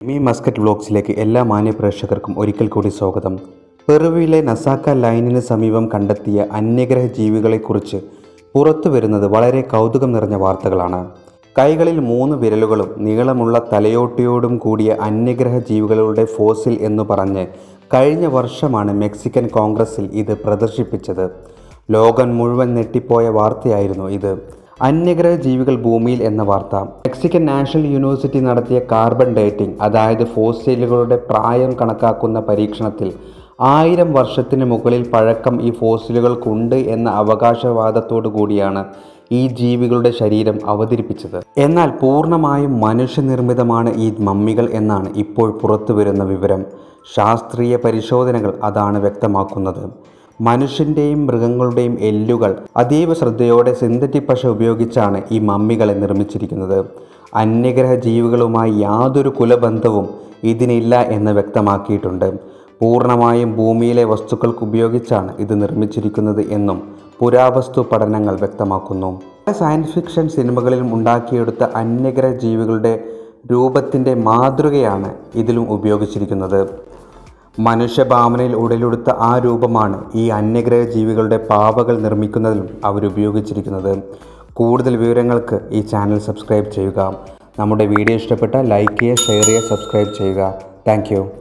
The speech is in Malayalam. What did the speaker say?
എമി മസ്കറ്റ് വ്ലോഗ്സിലേക്ക് എല്ലാ മാന്യ പ്രേക്ഷകർക്കും ഒരിക്കൽ കൂടി സ്വാഗതം പെറുവിലെ നസാക്ക ലൈനിന് സമീപം കണ്ടെത്തിയ അന്യഗ്രഹ ജീവികളെക്കുറിച്ച് പുറത്തു വരുന്നത് വളരെ കൗതുകം നിറഞ്ഞ വാർത്തകളാണ് കൈകളിൽ മൂന്ന് വിരലുകളും നീളമുള്ള തലയോട്ടിയോടും കൂടിയ അന്യഗ്രഹ ജീവികളുടെ ഫോസിൽ എന്ന് പറഞ്ഞ് കഴിഞ്ഞ വർഷമാണ് മെക്സിക്കൻ കോൺഗ്രസിൽ ഇത് പ്രദർശിപ്പിച്ചത് ലോകം മുഴുവൻ ഞെട്ടിപ്പോയ വാർത്തയായിരുന്നു ഇത് അന്യഗ്രഹ ജീവികൾ ഭൂമിയിൽ എന്ന വാർത്ത മെക്സിക്കൻ നാഷണൽ യൂണിവേഴ്സിറ്റി നടത്തിയ കാർബൺ ഡേറ്റിംഗ് അതായത് ഫോസിലുകളുടെ പ്രായം കണക്കാക്കുന്ന പരീക്ഷണത്തിൽ ആയിരം വർഷത്തിന് മുകളിൽ പഴക്കം ഈ ഫോസിലുകൾക്കുണ്ട് എന്ന അവകാശവാദത്തോടു കൂടിയാണ് ഈ ജീവികളുടെ ശരീരം അവതരിപ്പിച്ചത് എന്നാൽ പൂർണ്ണമായും മനുഷ്യനിർമ്മിതമാണ് ഈ മമ്മികൾ എന്നാണ് ഇപ്പോൾ പുറത്തു വരുന്ന വിവരം ശാസ്ത്രീയ പരിശോധനകൾ അതാണ് വ്യക്തമാക്കുന്നത് മനുഷ്യൻ്റെയും മൃഗങ്ങളുടെയും എല്ലുകൾ അതീവ ശ്രദ്ധയോടെ സിന്തറ്റിക് പശ ഉപയോഗിച്ചാണ് ഈ മമ്മികളെ നിർമ്മിച്ചിരിക്കുന്നത് അന്യഗ്രഹ ജീവികളുമായി യാതൊരു കുലബന്ധവും ഇതിനില്ല എന്ന് വ്യക്തമാക്കിയിട്ടുണ്ട് പൂർണ്ണമായും ഭൂമിയിലെ വസ്തുക്കൾക്ക് ഉപയോഗിച്ചാണ് ഇത് നിർമ്മിച്ചിരിക്കുന്നത് എന്നും പുരാവസ്തു പഠനങ്ങൾ വ്യക്തമാക്കുന്നു പല സയൻസ് ഫിക്ഷൻ സിനിമകളിലും ഉണ്ടാക്കിയെടുത്ത അന്യഗ്രഹ ജീവികളുടെ രൂപത്തിൻ്റെ മാതൃകയാണ് ഇതിലും ഉപയോഗിച്ചിരിക്കുന്നത് മനുഷ്യഭാവനയിൽ ഉടലെടുത്ത ആ രൂപമാണ് ഈ അന്യഗ്രഹ ജീവികളുടെ പാവകൾ നിർമ്മിക്കുന്നതിലും അവരുപയോഗിച്ചിരിക്കുന്നത് കൂടുതൽ വിവരങ്ങൾക്ക് ഈ ചാനൽ സബ്സ്ക്രൈബ് ചെയ്യുക നമ്മുടെ വീഡിയോ ഇഷ്ടപ്പെട്ടാൽ ലൈക്ക് ചെയ്യുക ഷെയർ ചെയ്യുക സബ്സ്ക്രൈബ് ചെയ്യുക താങ്ക്